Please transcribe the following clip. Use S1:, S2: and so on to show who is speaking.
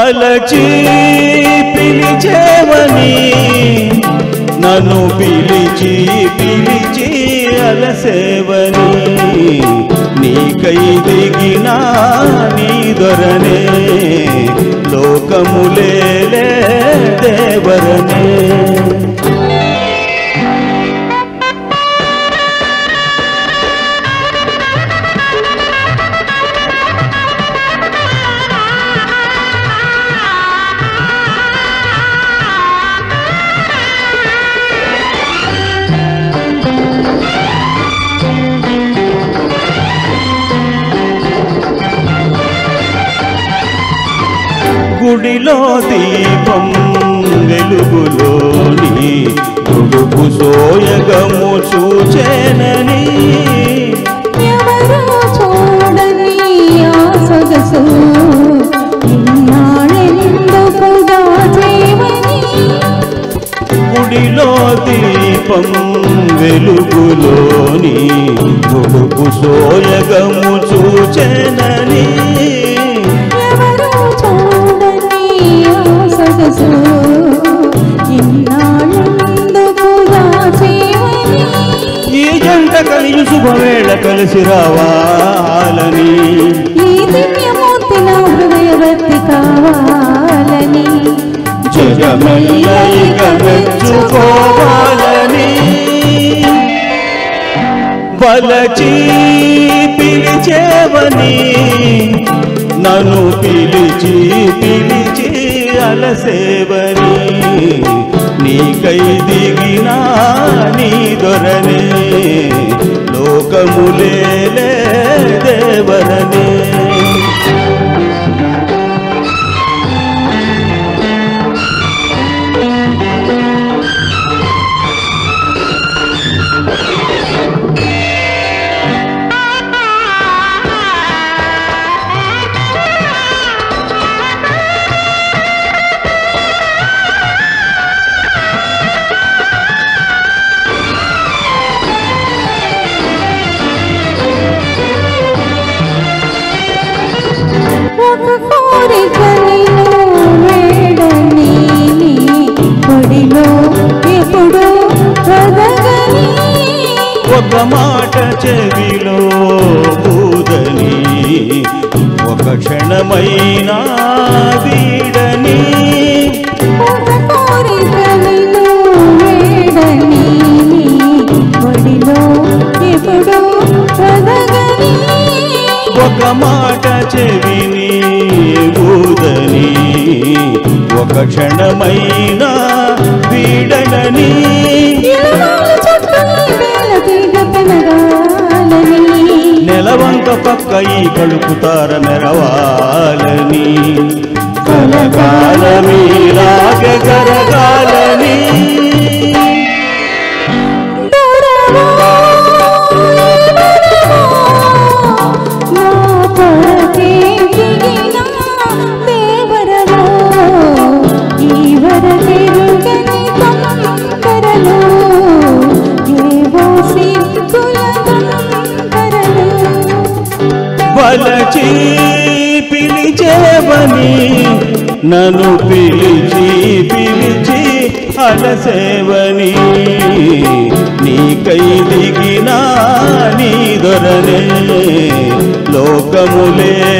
S1: వలచి పిలిచేవని నన్ను పిలిచి పిలిచి అలసేవని నీకై దిగిన నీ దొరనే లోకములేలే దేవరనే గుడిలో దీపం వెలుగులోని గుడుపు సోయగము సూచేనని
S2: ఎవరో చూడని ఆ సొగసు ఇన్నాళ్ళెందుకు దాచేవని
S1: గుడిలో దీపం వెలుగులోని గుడుపు సోయగము సూచేనని
S2: ఎవరో చూడని ఆ సొగసు ఇన్నాళ్ళెందుకు దాచేవని
S1: ఈ జంట కలిసి శుభవేళ కలిసి రావాలని
S2: ఈ దివ్యమూర్తి నా హృదయవర్తి కావాలని
S1: జగమెల్ల ఇక మెచ్చుకోవాలని బలచి పిలిచేవని నన్ను పిలిచి పిలిచి అలసేవని నీకై దిగిన నీ దొరనే లోకములేలే దేవరనే
S2: ఒక కోరిక నిన్ను వేడని నీ ఒడిలో ఎప్పుడు వదగని
S1: ఒక మాట చెవిలో బూదని ఒక క్షణమైనా వీడని
S2: ఒక కోరిక నిన్ను వేడని నీ ఒడిలో ఎప్పుడు వదగని
S1: ఒక మాట చెవిని బూదని ఒక క్షణమైనా వీడనని
S2: ఇలవాల చుట్టూ ఈ వేళ తీగ పెనగాలని
S1: నెలవంక పక్క ఈ కలుపుతార మెరవాలని కలకాలమీలాగ జరగాలని
S2: దూరమో నా కొరకే దిగిన దేవరమో ఈ వరదెరుగని తొందరలో ఏవో సిద్ధుల తొందరలో
S1: వలచి పిలిచేవని నన్ను పిలిచి పిలిచి అలసేవని నీకై దిగిన నీ దొరనే లోకములే